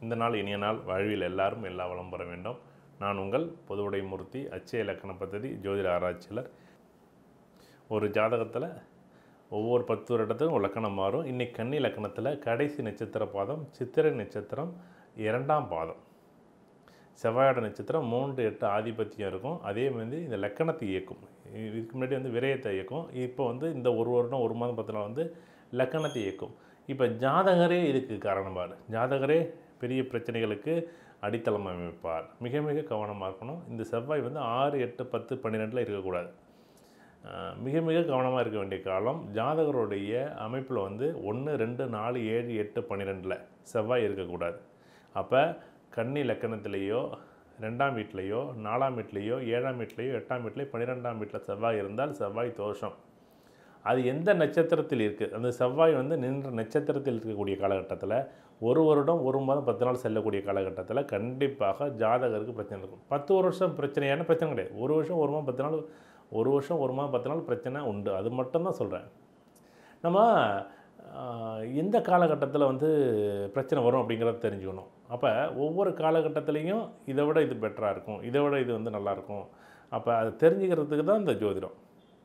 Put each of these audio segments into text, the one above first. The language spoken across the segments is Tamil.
இந்த நாள் இனிய நாள் வாழ்வில் எல்லாரும் எல்லா வளம் பெற வேண்டும் நான் உங்கள் பொதுவுடை மூர்த்தி அச்சய இலக்கண பദ്ധதி ஜோதிட ஆராய்ச்சியாளர் ஒரு ஜாதகத்தில் ஒவ்வொரு பத்து வருடத்துக்கும் ஒரு லக்கணம் மாறும் இன்னைக்கு கன்னி லக்கணத்தில் கடைசி நட்சத்திர பாதம் சித்திரை நட்சத்திரம் இரண்டாம் பாதம் செவ்வாயோட நட்சத்திரம் மூன்று எட்டு ஆதிபத்தியம் இருக்கும் அதே மாதிரி இந்த லக்கணத்தை இயக்கும் இதுக்கு முன்னாடி வந்து விரயத்தை இயக்கும் இப்போ வந்து இந்த ஒரு வருடம் ஒரு மாதம் பத்து நாள் வந்து லக்கணத்தை இயக்கும் இப்போ ஜாதகரே இதுக்கு காரணமார் ஜாதகரே பெரிய பிரச்சனைகளுக்கு அடித்தளம் அமைப்பார் மிக மிக கவனமாக இருக்கணும் இந்த செவ்வாய் வந்து ஆறு எட்டு பத்து பன்னிரெண்டில் இருக்கக்கூடாது ஆஹ் மிக மிக கவனமாக இருக்க வேண்டிய காலம் ஜாதகருடைய அமைப்பில் வந்து ஒன்று ரெண்டு நாலு ஏழு எட்டு பன்னிரெண்டில் செவ்வாய் இருக்கக்கூடாது அப்போ கன்னி லக்கணத்திலேயோ ரெண்டாம் வீட்லேயோ நாலாம் வீட்லேயோ ஏழாம் வீட்லேயோ எட்டாம் வீட்லேயோ பன்னிரெண்டாம் வீட்டில் செவ்வாய் இருந்தால் செவ்வாய் தோஷம் அது எந்த நட்சத்திரத்தில் இருக்குது அந்த செவ்வாய் வந்து நின்ற நட்சத்திரத்தில் இருக்கக்கூடிய காலகட்டத்தில் ஒரு வருடம் ஒரு மாதம் பத்து நாள் செல்லக்கூடிய காலகட்டத்தில் கண்டிப்பாக ஜாதகருக்கு பிரச்சனை இருக்கும் பத்து வருஷம் பிரச்சனையான பிரச்சனை கிடையாது ஒரு வருஷம் ஒரு மாதம் பத்து நாள் ஒரு வருஷம் ஒரு மாதம் பத்து நாள் பிரச்சனை உண்டு அது மட்டும்தான் சொல்கிறேன் நம்ம ஆஹ், எந்த காலகட்டத்தில் வந்து பிரச்சனை வரும் அப்படிங்கிறத தெரிஞ்சுக்கணும் அப்போ ஒவ்வொரு காலகட்டத்துலேயும் இதை விட இது பெட்டராக இருக்கும் இதை விட இது வந்து நல்லாயிருக்கும் அப்போ அதை தெரிஞ்சுக்கிறதுக்கு தான் இந்த ஜோதிடம்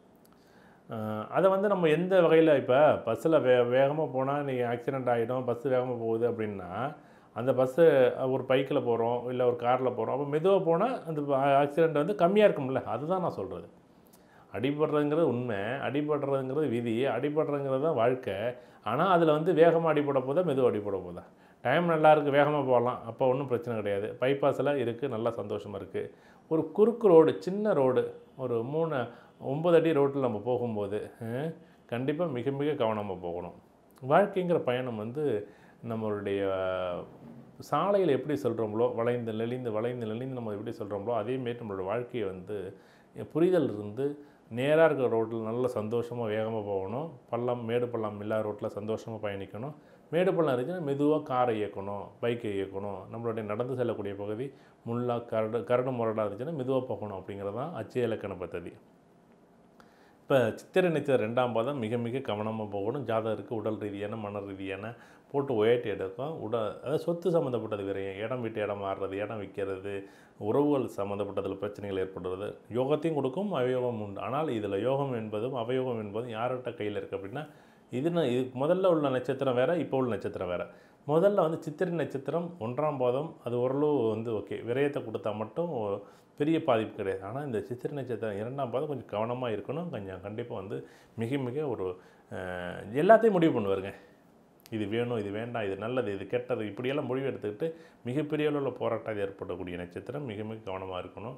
ஆஹ், அதை வந்து நம்ம எந்த வகையில் இப்போ பஸ்ஸில் வே வேகமாக போனால் நீங்கள் ஆக்சிடெண்ட் ஆகிடும் பஸ்ஸு வேகமாக போகுது அப்படின்னா அந்த பஸ்ஸு ஒரு பைக்கில் போகிறோம் இல்லை ஒரு காரில் போகிறோம் அப்போ மெதுவாக போனால் அந்த ஆக்சிடெண்ட் வந்து கம்மியாக இருக்கும்ல அதுதான் நான் சொல்கிறது அடிபடுறதுங்கிறது உண்மை அடிபடுறதுங்கிறது விதி அடிபடுறதுங்கிறது தான் வாழ்க்கை ஆனால் அதில் வந்து வேகமாக அடிபட போதா மெதுவாக அடிபட போதா டைம் நல்லா இருக்குது வேகமாக போகலாம் அப்போ ஒன்றும் பிரச்சனை கிடையாது பைபாஸில் இருக்குது நல்லா சந்தோஷமாக இருக்குது ஒரு குறுக்கு ரோடு சின்ன ரோடு ஒரு மூணு ஒம்பது அடி ரோட்டில் நம்ம போகும்போது கண்டிப்பாக மிக மிக கவனமாக போகணும் வாழ்க்கைங்கிற பயணம் வந்து நம்மளுடைய சாலையில் எப்படி சொல்கிறோம்களோ வளைந்து நெளிந்து வளைந்து நெளிந்து நம்ம எப்படி சொல்கிறோம்களோ அதேமாரி நம்மளோட வாழ்க்கையை வந்து புரிதல் இருந்து நேராக இருக்கிற ரோட்டில் நல்ல சந்தோஷமாக வேகமாக போகணும் பள்ளம் மேடு பள்ளம் இல்லாத ரோட்டில் சந்தோஷமாக பயணிக்கணும் மேடு பள்ளம் இருந்துச்சுன்னா மெதுவாக காரை இயக்கணும் பைக்கை இயக்கணும் நம்மளுடைய நடந்து செல்லக்கூடிய பகுதி முள்ளா கரடு கரடு முரடாக இருந்துச்சுன்னா மெதுவாக போகணும் அப்படிங்கிறது தான் அச்சய இலக்கண பദ്ധதி இப்போ சித்திரை நட்சத்திரம் ரெண்டாம் பாதம் மிக மிக கவனமாக போகணும் ஜாதகருக்கு உடல் ரீதியான மன ரீதியான போட்டு உயர்த்தி எடுக்கும் உடல் அதாவது சொத்து சம்மந்தப்பட்டது விரையும் இடம் விட்டு இடம் மாறுறது இடம் விற்கிறது உறவுகள் சம்மந்தப்பட்டதில் பிரச்சனைகள் ஏற்படுறது யோகத்தையும் கொடுக்கும் அவயோகம் உண்டு ஆனால் இதில் யோகம் என்பதும் அவயோகம் என்பதும் யார்கிட்ட கையில் இருக்குது அப்படின்னா இது ந- இது முதல்ல உள்ள நட்சத்திரம் வேறு இப்போ உள்ள நட்சத்திரம் வேறு முதல்ல வந்து சித்திரை நட்சத்திரம் ஒன்றாம் பாதம் அது ஓரளவு வந்து ஓகே விரயத்தை கொடுத்தா மட்டும் பெரிய பாதிப்பு கிடையாது ஆனால் இந்த சித்திரை நட்சத்திரம் இரண்டாம் பாதம் கொஞ்சம் கவனமாக இருக்கணும் கொஞ்சம் கண்டிப்பாக வந்து மிக மிக ஒரு அஹ், எல்லாத்தையும் முடிவு பண்ணுவாருங்க இது வேணும் இது வேண்டாம் இது நல்லது இது கெட்டது இப்படியெல்லாம் முடிவு எடுத்துக்கிட்டு மிகப்பெரிய அளவில் போராட்டம் ஏற்படக்கூடிய நட்சத்திரம் மிக மிக கவனமாக இருக்கணும்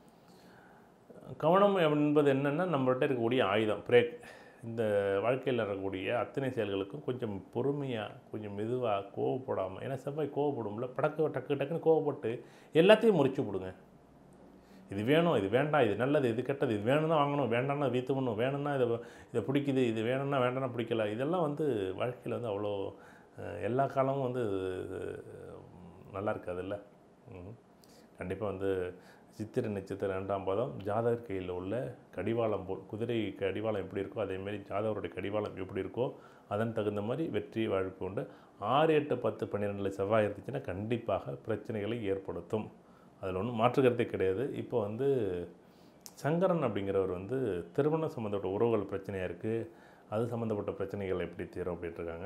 கவனம் என்பது என்னென்னா நம்மள்ட்ட இருக்கக்கூடிய ஆயுதம் பிரேக் இந்த வாழ்க்கையில் இருக்கக்கூடிய அத்தனை செயல்களுக்கும் கொஞ்சம் பொறுமையாக கொஞ்சம் மெதுவாக கோவப்படாமல் ஏன்னா செவ்வாய் கோவப்படும்ல படக்கு டக்கு டக்குன்னு கோவப்பட்டு எல்லாத்தையும் முறிச்சு விடுங்க இது வேணும் இது வேண்டாம் இது நல்லது இது கெட்டது இது வேணும்னா வாங்கணும் வேண்டாம்னா வீத்துக்கணும் வேணும்னா இதை இதை பிடிக்குது இது வேணும்னா வேண்டாம்னா பிடிக்கல இதெல்லாம் வந்து வாழ்க்கையில் வந்து அவ்வளோ அஹ், எல்லா காலமும் வந்து அஹ், நல்லா இருக்காதுல்ல கண்டிப்பாக வந்து சித்திரை நட்சத்திரம் ரெண்டாம் பாதம் ஜாதகர் கையில் உள்ள கடிவாளம் போல் குதிரை கடிவாளம் எப்படி இருக்கோ அதேமாரி ஜாதகருடைய கடிவாளம் எப்படி இருக்கோ அதன் தகுந்த மாதிரி வெற்றி வாழ்க்கை உண்டு ஆறு எட்டு பத்து பன்னிரெண்டில் செவ்வாய் இருந்துச்சுன்னா கண்டிப்பாக பிரச்சனைகளை ஏற்படுத்தும் அதில் ஒன்றும் மாற்றுக்கிறதே கிடையாது இப்போ வந்து சங்கரன் அப்படிங்கிறவர் வந்து திருமணம் சம்மந்தப்பட்ட உறவுகள் பிரச்சனையாக இருக்குது அது சம்மந்தப்பட்ட பிரச்சனைகள் எப்படி தீரும் அப்படின்ட்டு இருக்காங்க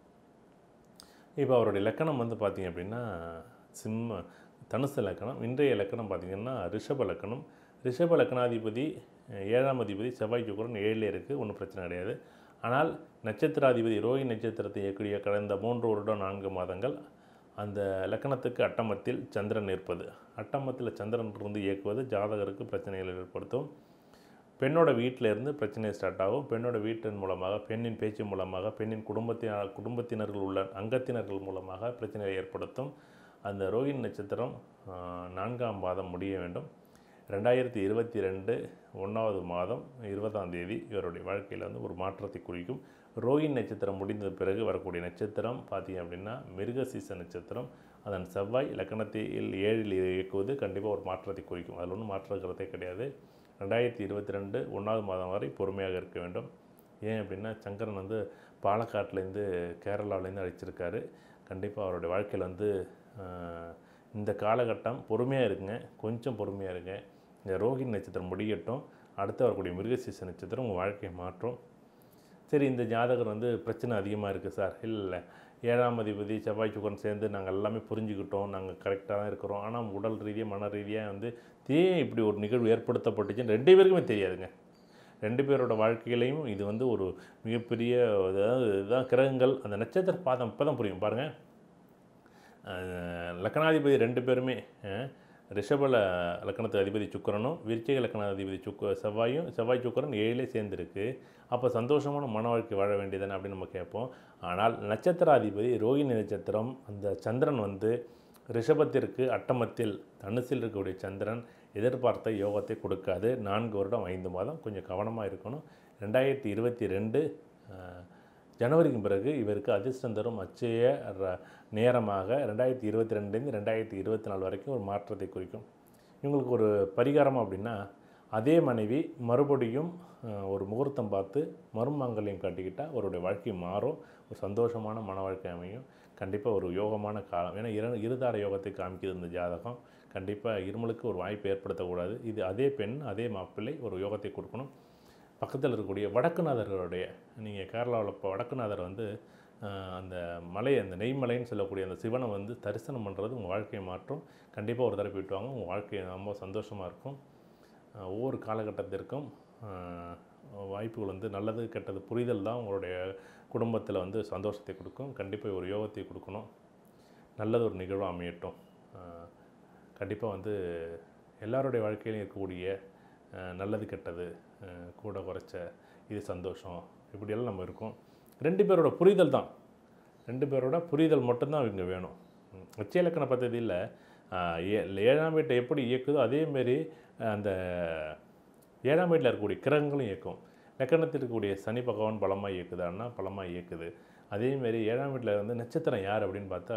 இப்போ அவருடைய லக்கணம் வந்து பார்த்தீங்க அப்படின்னா சிம்ம தனுசு லக்கணம் இன்றைய லக்கணம் பார்த்தீங்கன்னா ரிஷப லக்கணம் ரிஷப லக்கணாதிபதி அஹ், ஏழாம் அதிபதி செவ்வாய் சுக்கரன் ஏழில் இருக்குது ஒன்றும் பிரச்சனை கிடையாது ஆனால் நட்சத்திராதிபதி ரோஹி நட்சத்திரத்தை இயக்கூடிய கடந்த மூன்று வருடம் நான்கு மாதங்கள் அந்த லக்கணத்துக்கு அட்டமத்தில் சந்திரன் இருப்பது அட்டமத்தில் சந்திரன் இருந்து இயக்குவது ஜாதகருக்கு பிரச்சனைகளை ஏற்படுத்தும் பெண்ணோட வீட்டில் இருந்து பிரச்சனை ஸ்டார்ட் ஆகும் பெண்ணோட வீட்டின் மூலமாக பெண்ணின் பேச்சு மூலமாக பெண்ணின் குடும்பத்தினர் குடும்பத்தினர்கள் உள்ள அங்கத்தினர்கள் மூலமாக பிரச்சனைகளை ஏற்படுத்தும் அந்த ரோஹிணி நட்சத்திரம் ஆஹ், நான்காம் மாதம் முடிய வேண்டும் ரெண்டாயிரத்தி இருபத்தி ரெண்டு ஒன்றாவது மாதம் இருபதாம் தேதி இவருடைய வாழ்க்கையில் வந்து ஒரு மாற்றத்தை குறிக்கும் ரோஹிணி நட்சத்திரம் முடிந்த பிறகு வரக்கூடிய நட்சத்திரம் பார்த்தீங்க அப்படின்னா மிருகசீச நட்சத்திரம் அதன் செவ்வாய் லக்கணத்தில் ஏழில் இயக்குவது கண்டிப்பாக ஒரு மாற்றத்தை குறிக்கும் அதில் ஒன்றும் மாற்றுக்கிறதே கிடையாது ரெண்டாயிரத்தி இருபத்தி ரெண்டு ஒன்றாவது மாதம் வரை பொறுமையாக இருக்க வேண்டும் ஏன் அப்படின்னா சங்கரன் வந்து பாலக்காட்டிலேருந்து கேரளாவிலேருந்து அழைச்சிருக்காரு கண்டிப்பாக அவருடைய வாழ்க்கையில் வந்து அஹ், இந்த காலகட்டம் பொறுமையாக இருங்க கொஞ்சம் பொறுமையாக இருங்க இந்த ரோஹிணி நட்சத்திரம் முடியட்டும் அடுத்து வரக்கூடிய மிருகசீச நட்சத்திரம் உங்கள் வாழ்க்கையை மாற்றும் சரி இந்த ஜாதகர் வந்து பிரச்சனை அதிகமாக இருக்குது சார் இல்லை ஏழாம் அதிபதி செவ்வாய் சுக்கரன் சேர்ந்து நாங்கள் எல்லாமே புரிஞ்சுக்கிட்டோம் நாங்கள் கரெக்டாக தான் இருக்கிறோம் ஆனால் உடல் ரீதியாக மன ரீதியாக வந்து ஏன் இப்படி ஒரு நிகழ்வு ஏற்படுத்தப்பட்டுச்சுன்னு ரெண்டு பேருக்குமே தெரியாதுங்க ரெண்டு பேரோட வாழ்க்கையிலையும் இது வந்து ஒரு மிகப்பெரிய அதாவது இதுதான் கிரகங்கள் அந்த நட்சத்திர பாதம் இப்போ தான் புரியும் பாருங்கள் அஹ், லக்னாதிபதி ரெண்டு பேருமே அஹ், ரிஷபல லக்கணத்து அதிபதி சுக்கிரனும் விருச்சிக லக்கணாதிபதி சுக்க செவ்வாயும் செவ்வாய் சுக்கிரன் ஏழிலே சேர்ந்துருக்கு அப்போ சந்தோஷமான மன வாழ்க்கை வாழ வேண்டியதானே அப்படின்னு நம்ம கேட்போம் ஆனால் நட்சத்திராதிபதி ரோகிணி நட்சத்திரம் அந்த சந்திரன் வந்து ரிஷபத்திற்கு அட்டமத்தில் தனுசில் இருக்கக்கூடிய சந்திரன் எதிர்பார்த்த யோகத்தை கொடுக்காது நான்கு வருடம் ஐந்து மாதம் கொஞ்சம் கவனமாக இருக்கணும் ரெண்டாயிரத்தி இருபத்தி ரெண்டு ஜனவரிக்கு பிறகு இவருக்கு அதிர்ஷ்டம் தரும் அச்சய ர- நேரமாக ரெண்டாயிரத்தி இருபத்தி ரெண்டுலேருந்து ரெண்டாயிரத்தி இருபத்தி நாலு வரைக்கும் ஒரு மாற்றத்தை குறிக்கும் இவங்களுக்கு ஒரு பரிகாரம் அப்படின்னா அதே மனைவி மறுபடியும் அஹ், ஒரு முகூர்த்தம் பார்த்து மறுமங்கல்யம் காட்டிக்கிட்டால் அவருடைய வாழ்க்கை மாறும் ஒரு சந்தோஷமான மன வாழ்க்கை அமையும் கண்டிப்பாக ஒரு யோகமான காலம் ஏன்னா இரு இருதார யோகத்தை காமிக்குது இந்த ஜாதகம் கண்டிப்பாக இருமலுக்கு ஒரு வாய்ப்பு ஏற்படுத்தக்கூடாது இது அதே பெண் அதே மாப்பிள்ளை ஒரு யோகத்தை கொடுக்கணும் பக்கத்தில் இருக்கக்கூடிய வடக்குநாதர்களுடைய நீங்கள் கேரளாவில் இப்போ வடக்குநாதர் வந்து ஆஹ், அந்த மலை அந்த நெய்மலைன்னு சொல்லக்கூடிய அந்த சிவனை வந்து தரிசனம் பண்ணுறது உங்கள் வாழ்க்கையை மாற்றும் கண்டிப்பாக ஒரு தடவை போயிட்டு வாங்க உங்கள் வாழ்க்கை ரொம்ப சந்தோஷமாக இருக்கும் ஆஹ், ஒவ்வொரு காலகட்டத்திற்கும் ஆஹ், வாய்ப்புகள் வந்து நல்லது கெட்டது புரிதல் தான் உங்களுடைய குடும்பத்தில் வந்து சந்தோஷத்தை கொடுக்கும் கண்டிப்பாக ஒரு யோகத்தை கொடுக்கணும் நல்லது ஒரு நிகழ்வு அமையட்டும் கண்டிப்பாக வந்து எல்லாருடைய வாழ்க்கையிலும் இருக்கக்கூடிய அஹ், நல்லது கெட்டது அஹ், கூட குறைச்ச இது சந்தோஷம் இப்படியெல்லாம் நம்ம இருக்கோம் ரெண்டு பேரோட புரிதல் தான் ரெண்டு பேரோட புரிதல் மட்டும்தான் இங்கே வேணும் ம். உச்ச பദ്ധதியில் ஏழாம் வீட்டை எப்படி இயக்குதோ அதேமாரி அந்த ஏழாம் வீட்டில் இருக்கக்கூடிய கிரகங்களும் இயக்கும் லக்கணத்தில் இருக்கக்கூடிய சனி பகவான் பலமாக இயக்குதான்னா பலமாக இயக்குது அதேமாரி ஏழாம் வீட்டில் வந்து நட்சத்திரம் யார் அப்படின்னு பார்த்தா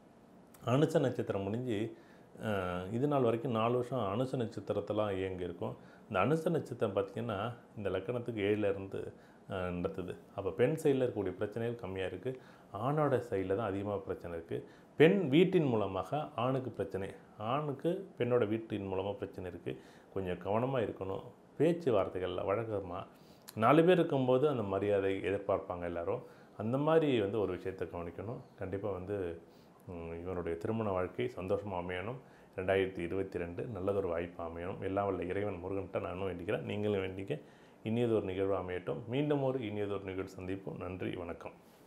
அனுச நட்சத்திரம் முடிஞ்சு அஹ், இது நாள் வரைக்கும் நாலு வருஷம் அனுச நட்சத்திரத்தெல்லாம் இயங்கி இருக்கும் இந்த அனுச நட்சத்திரம் பார்த்திங்கன்னா இந்த லக்கணத்துக்கு ஏழில் இருந்து அஹ், நடத்துது அப்போ பெண் சைடில் இருக்கக்கூடிய பிரச்சனைகள் கம்மியாக இருக்குது ஆணோட சைடில் தான் அதிகமாக பிரச்சனை இருக்குது பெண் வீட்டின் மூலமாக ஆணுக்கு பிரச்சனை ஆணுக்கு பெண்ணோட வீட்டின் மூலமாக பிரச்சனை இருக்குது கொஞ்சம் கவனமாக இருக்கணும் பேச்சு வார்த்தைகளில் வழக்கமாக நாலு பேர் இருக்கும்போது அந்த மரியாதை எதிர்பார்ப்பாங்க எல்லாரும் அந்த மாதிரி வந்து ஒரு விஷயத்தை கவனிக்கணும் கண்டிப்பாக வந்து ம், இவனுடைய திருமண வாழ்க்கை சந்தோஷமாக அமையணும் ரெண்டாயிரத்தி இருபத்தி ரெண்டு நல்லதொரு வாய்ப்பு அமையணும் எல்லாம் வல்ல இறைவன் முருகன்ட்ட நானும் வேண்டிக்கிறேன் நீங்களும் வேண்டிக்க இனியதொரு நிகழ்வு அமையட்டும் மீண்டும் ஒரு இனியதொரு நிகழ்வு சந்திப்போம் நன்றி வணக்கம்